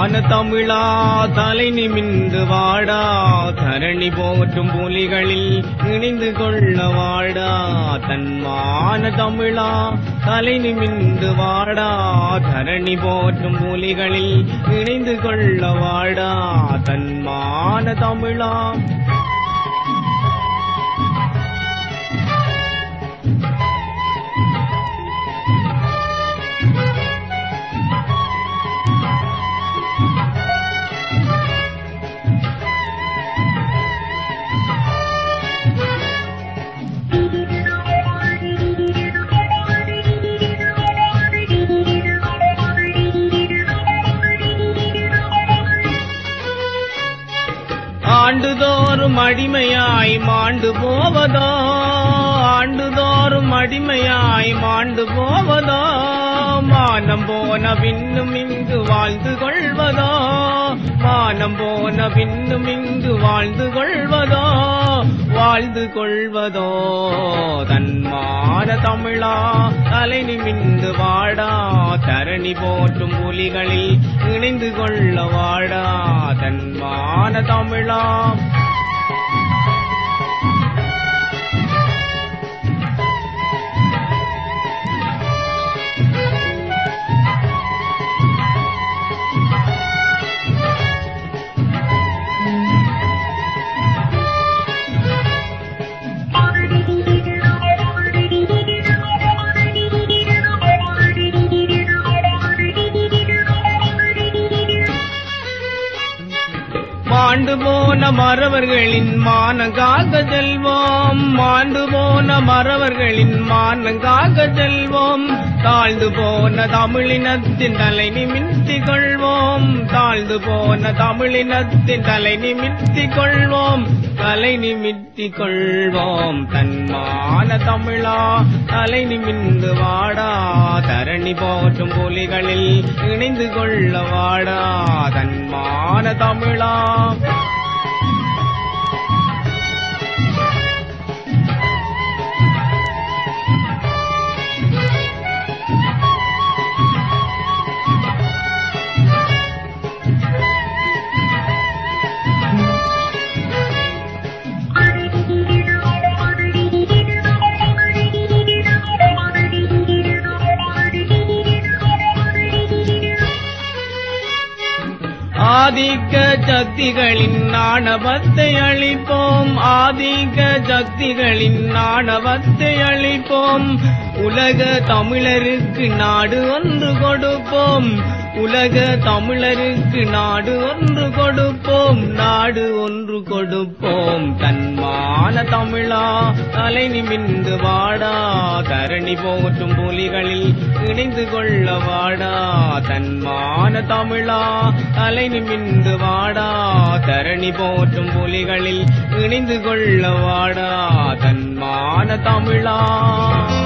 தன்மான தமிழா தலை நிமிந்து வாடா தரணி போற்றும் புலிகளில் இணைந்து கொள்ள வாடா தன்மான தமிழா தலை நிமிந்து வாடா தரணி போற்றும் புலிகளில் இணைந்து கொள்ள வாடா தன்மான தமிழா ஆண்டுதோறும் அடிமையாய் மாண்டு போவதோ ஆண்டுதோறும் அடிமையாய் மாண்டு போவதோ மானம் போன பின்னும் இங்கு வாழ்ந்து கொள்வதோ மானம் போன பின்னும் இங்கு வாழ்ந்து கொள்வதோ வாழ்ந்து கொள்வதோ தன்மான தமிழா தலை நிமிந்து வாடா தரணி போற்றும் புலிகளில் இணைந்து கொள்ள வாடா தன்மான தமிழா மாண்டு போன மறவர்களின் மானங்காக செல்வோம் மாண்டு போன மறவர்களின் மானங்காக செல்வோம் தாழ்ந்து போன தமிழினத்தின் தலை நிமித்தி கொள்வோம் தாழ்ந்து போன தமிழினத்தின் தலை நிமித்தி கொள்வோம் தலை நிமித்தி கொள்வோம் தன்மான தமிழா தலை நிமிந்து வாடா தரணி போற்றும் புலிகளில் இணைந்து கொள்ள வாடா தன்மான தமிழா ஆதிக்க சக்திகளின் ஆணவத்தை அழிப்போம் ஆதிக்க சக்திகளின் ஆணவத்தை அழிப்போம் உலக தமிழருக்கு நாடு ஒன்று கொடுப்போம் உலக தமிழருக்கு நாடு ஒன்று கொடுப்போம் நாடு ஒன்று கொடுப்போம் தன்மான தமிழா தலை நிமிந்து வாடா தரணி போற்றும் புலிகளில் இணைந்து கொள்ள வாடா தன்மான தமிழா தலை நிமிந்து வாடா தரணி போற்றும் புலிகளில் இணைந்து கொள்ள வாடா தன்மான தமிழா